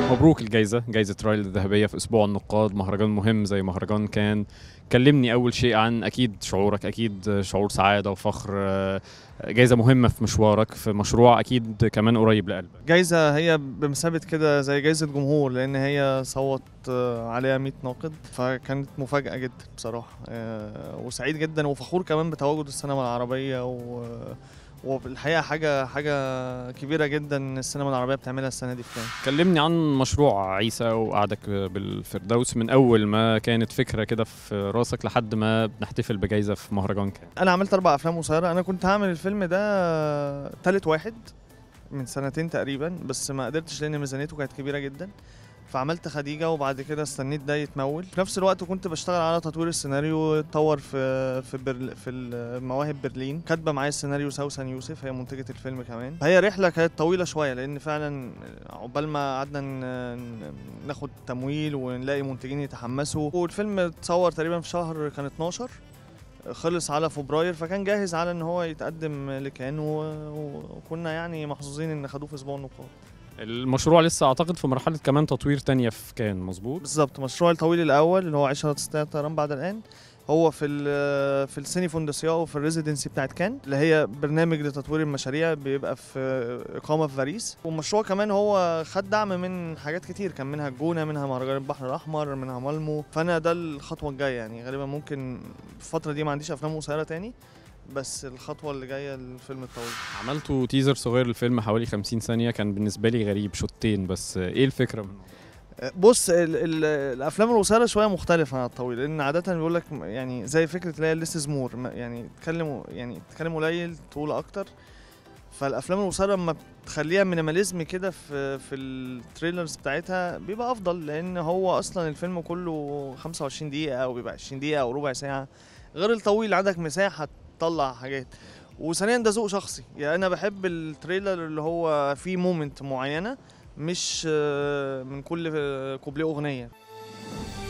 مبروك الجايزة جايزة رايل الذهبية في أسبوع النقاد مهرجان مهم زي مهرجان كان كلمني أول شيء عن أكيد شعورك أكيد شعور سعادة وفخر آه، جايزة مهمة في مشوارك في مشروع أكيد كمان قريب لقلبك جايزة هي بمثابة كده زي جايزة جمهور لأن هي صوت آه، عليها 100 ناقد فكانت مفاجأة جدا بصراحة آه، وسعيد جدا وفخور كمان بتواجد السينما العربية و والحقيقة حاجة حاجة كبيرة جدا السينما العربية بتعملها السنة دي في كان كلمني عن مشروع عيسى وقعدك بالفردوس من أول ما كانت فكرة كده في راسك لحد ما بنحتفل بجايزة في مهرجان كان أنا عملت أربع أفلام قصيرة أنا كنت هعمل الفيلم ده تالت واحد من سنتين تقريبا بس ما قدرتش لأن ميزانيته كانت كبيرة جدا فعملت خديجه وبعد كده استنيت ده يتمول في نفس الوقت كنت بشتغل على تطوير السيناريو اتطور في في برل في مواهب برلين كاتبه معايا السيناريو سوسن يوسف هي منتجه الفيلم كمان هي رحله كانت طويله شويه لان فعلا عقبال ما قعدنا ناخد تمويل ونلاقي منتجين يتحمسوا والفيلم اتصور تقريبا في شهر كان 12 خلص على فبراير فكان جاهز على ان هو يتقدم لكان وكنا يعني محظوظين ان خدوه في اسبوع النقاط المشروع لسه اعتقد في مرحله كمان تطوير تانية في كان مظبوط بالظبط مشروع الطويل الاول اللي هو 10 تستطيع الطيران بعد الان هو في ال في السيني فوندسيا وفي الريزيدنسي بتاعت كان اللي هي برنامج لتطوير المشاريع بيبقى في اقامه في باريس والمشروع كمان هو خد دعم من حاجات كتير كان منها الجونه منها مهرجان البحر الاحمر منها مالمو فانا ده الخطوه الجايه يعني غالبا ممكن في الفتره دي ما عنديش افلام قصيره تاني بس الخطوه اللي جايه الفيلم الطويل عملتوا تيزر صغير للفيلم حوالي 50 ثانيه كان بالنسبه لي غريب شوتين بس ايه الفكره منه بص ال ال الافلام القصيره شويه مختلفه عن الطويل لان عاده بيقول لك يعني زي فكره اللي هي ليس مور يعني تتكلم يعني تتكلم قليل تقول اكتر فالافلام القصيره لما بتخليها مينيماليزم كده في في التريلرز بتاعتها بيبقى افضل لان هو اصلا الفيلم كله 25 دقيقه او بيبقى 20 دقيقه او ربع ساعه غير الطويل عندك مساحه تطلع حاجات وثانيا ده ذوق شخصي يعني انا بحب التريلر اللي هو فيه مومنت معينه مش من كل كوبليه اغنيه